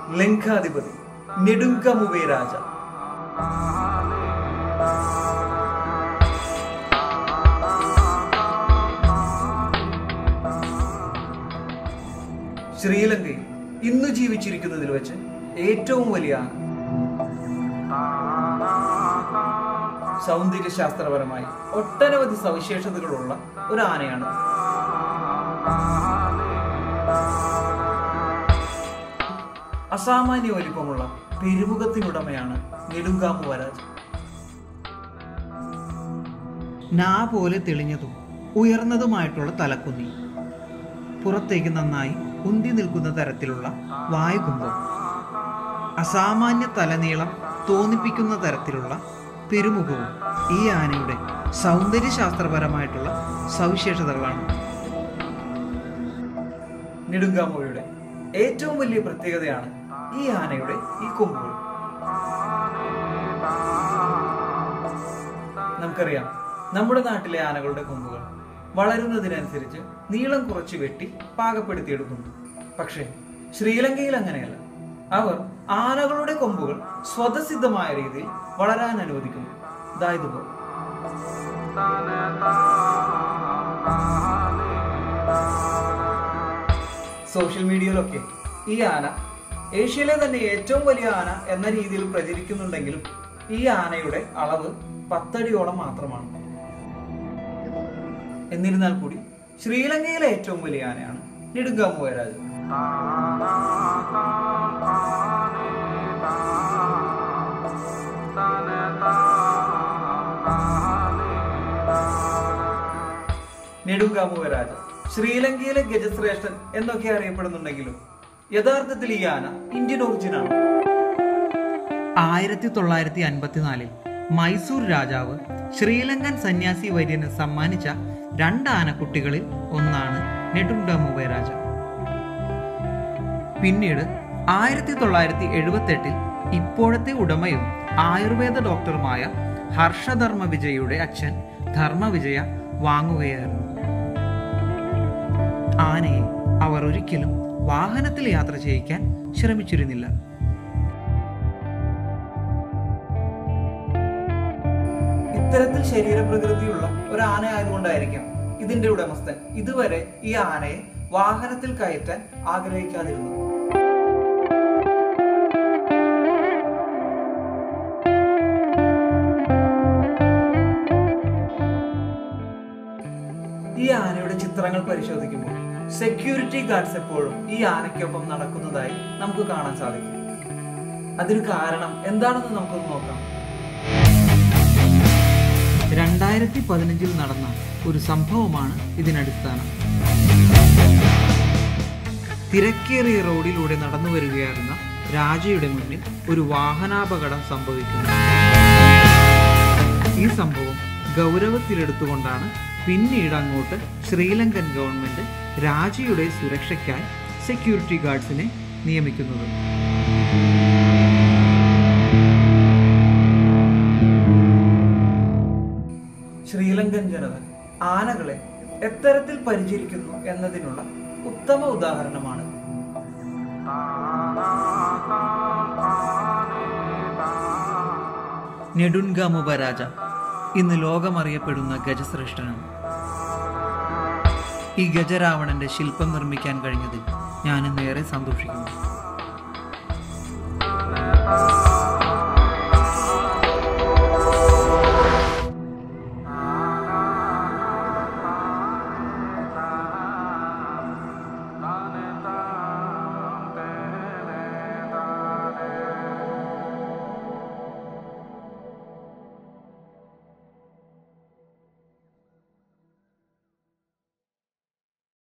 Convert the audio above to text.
ലങ്കാധിപതി നെടുങ്കമുവേ രാജ ശ്രീലങ്കയിൽ ഇന്ന് ജീവിച്ചിരിക്കുന്നതിൽ വെച്ച് ഏറ്റവും വലിയ ആന സൗന്ദര്യശാസ്ത്രപരമായി ഒട്ടനവധി സവിശേഷതകളുള്ള ഒരു ആനയാണ് അസാമാന്യ വലിപ്പമുള്ള പെരുമുഖത്തിനുടമയാണ് നെടുങ്കാമു വരാജ് നാ പോലെ തെളിഞ്ഞതും ഉയർന്നതുമായിട്ടുള്ള തലക്കുന്നി പുറത്തേക്ക് നന്നായി ഉന്തി നിൽക്കുന്ന തരത്തിലുള്ള വായുകുംഭം അസാമാന്യ തലനീളം തോന്നിപ്പിക്കുന്ന തരത്തിലുള്ള പെരുമുഖവും ഈ ആനയുടെ സൗന്ദര്യശാസ്ത്രപരമായിട്ടുള്ള സവിശേഷതകളാണ് നെടുങ്കാമുഴയുടെ ഏറ്റവും വലിയ പ്രത്യേകതയാണ് ഈ ആനയുടെ ഈ കൊമ്പുകൾ നമുക്കറിയാം നമ്മുടെ നാട്ടിലെ ആനകളുടെ കൊമ്പുകൾ വളരുന്നതിനനുസരിച്ച് നീളം കുറച്ച് വെട്ടി പാകപ്പെടുത്തിയെടുക്കുന്നു പക്ഷേ ശ്രീലങ്കയിൽ അങ്ങനെയല്ല അവർ ആനകളുടെ കൊമ്പുകൾ സ്വതസിദ്ധമായ രീതിയിൽ വളരാൻ അനുവദിക്കുന്നു അതായത് പോലെ സോഷ്യൽ മീഡിയയിലൊക്കെ ഈ ആന ഏഷ്യയിലെ തന്നെ ഏറ്റവും വലിയ ആന എന്ന രീതിയിൽ പ്രചരിക്കുന്നുണ്ടെങ്കിലും ഈ ആനയുടെ അളവ് പത്തടിയോളം മാത്രമാണ് എന്നിരുന്നാൽ കൂടി ശ്രീലങ്കയിലെ ഏറ്റവും വലിയ ആനയാണ് നെടുങ്കാമു രാജ നെടുങ്കാമു രാജ ശ്രീലങ്കയിലെ ഗജശ്രേഷ്ഠൻ എന്നൊക്കെ അറിയപ്പെടുന്നുണ്ടെങ്കിലും യഥാർത്ഥത്തിൽ ഈ ആന ഇന്ത്യൻ ഒറിജിനാണ് ആയിരത്തി തൊള്ളായിരത്തി അൻപത്തിനാലിൽ മൈസൂർ രാജാവ് ശ്രീലങ്കൻ സന്യാസി വര്യന് സമ്മാനിച്ച രണ്ട് ആനക്കുട്ടികളിൽ ഒന്നാണ് നെടുണ്ടമുവ രാജ പിന്നീട് ആയിരത്തി തൊള്ളായിരത്തി എഴുപത്തെട്ടിൽ ഇപ്പോഴത്തെ ഉടമയും ആയുർവേദ ഡോക്ടറുമായ ഹർഷധർമ്മ വിജയയുടെ അച്ഛൻ ധർമ്മവിജയ വാങ്ങുകയായിരുന്നു ആനയെ അവർ ഒരിക്കലും വാഹനത്തിൽ യാത്ര ചെയ്യിക്കാൻ ശ്രമിച്ചിരുന്നില്ല ഇത്തരത്തിൽ ശരീരപ്രകൃതിയുള്ള ഒരു ആന ആയതുകൊണ്ടായിരിക്കാം ഇതിന്റെ ഉടമസ്ഥൻ ഇതുവരെ ഈ ആനയെ വാഹനത്തിൽ കയറ്റാൻ ആഗ്രഹിക്കാതിരുന്നത് ഈ ആനയുടെ ചിത്രങ്ങൾ പരിശോധിക്കുമ്പോൾ സെക്യൂരിറ്റി ഗാർഡ്സ് എപ്പോഴും ഈ ആനയ്ക്കൊപ്പം നടക്കുന്നതായി നമുക്ക് കാണാൻ സാധിക്കും അതിന് കാരണം എന്താണെന്ന് നമുക്കൊന്ന് നോക്കാം രണ്ടായിരത്തി പതിനഞ്ചിൽ നടന്ന ഒരു സംഭവമാണ് ഇതിനടിസ്ഥാനം തിരക്കേറിയ റോഡിലൂടെ നടന്നു വരികയായിരുന്ന രാജയുടെ മുന്നിൽ ഒരു വാഹനാപകടം സംഭവിക്കുന്നു ഈ സംഭവം ഗൗരവത്തിലെടുത്തുകൊണ്ടാണ് പിന്നീട് അങ്ങോട്ട് ശ്രീലങ്കൻ ഗവൺമെന്റ് രാജയുടെ സുരക്ഷയ്ക്കായി സെക്യൂരിറ്റി ഗാർഡ്സിനെ നിയമിക്കുന്നത് ശ്രീലങ്കൻ ജനത ആനകളെ എത്തരത്തിൽ പരിചരിക്കുന്നു എന്നതിനുള്ള ഉത്തമ ഉദാഹരണമാണ് നെടുൻഗാമുബ രാജ ഇന്ന് ലോകമറിയപ്പെടുന്ന ഗജശ്രേഷ്ഠനാണ് ഈ ഗജരാവണന്റെ ശില്പം നിർമ്മിക്കാൻ കഴിഞ്ഞതിൽ ഞാൻ ഇന്നേറെ സന്തോഷിക്കുന്നു